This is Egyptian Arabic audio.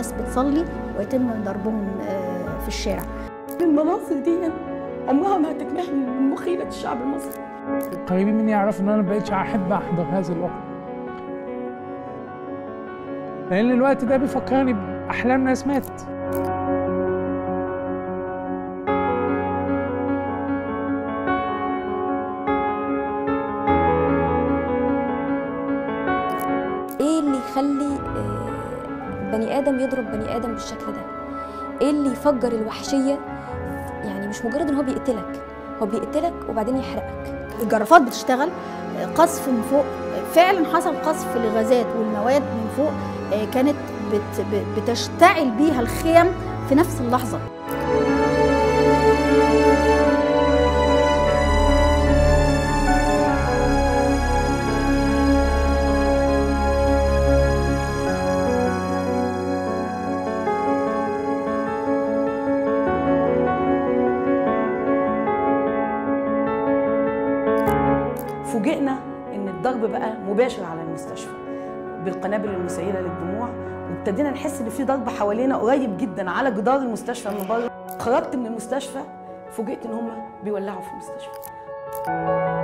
ناس بتصلي ويتم ضربهم آه، في الشارع المناظر دي عمرها ما هتتمحي من مخيلة الشعب المصري قريبين مني يعرفوا ان انا ما بقتش احب احضر هذا الوقت لان الوقت ده بيفكرني باحلام ناس ماتت ايه اللي يخلي آه، بني ادم يضرب بني ادم بالشكل ده ايه اللي يفجر الوحشيه يعني مش مجرد ان هو بيقتلك هو بيقتلك وبعدين يحرقك الجرافات بتشتغل آه، قصف من فوق آه، فعلا حصل قصف لغازات والمواد من فوق آه، كانت بت- ب- بتشتعل بيها الخيم في نفس اللحظه فوجئنا ان الضرب بقى مباشر على المستشفى بالقنابل المسيله للدموع وابتدينا نحس ان في ضرب حوالينا قريب جدا على جدار المستشفى من بره خرجت من المستشفى فوجئت ان هم بيولعوا في المستشفى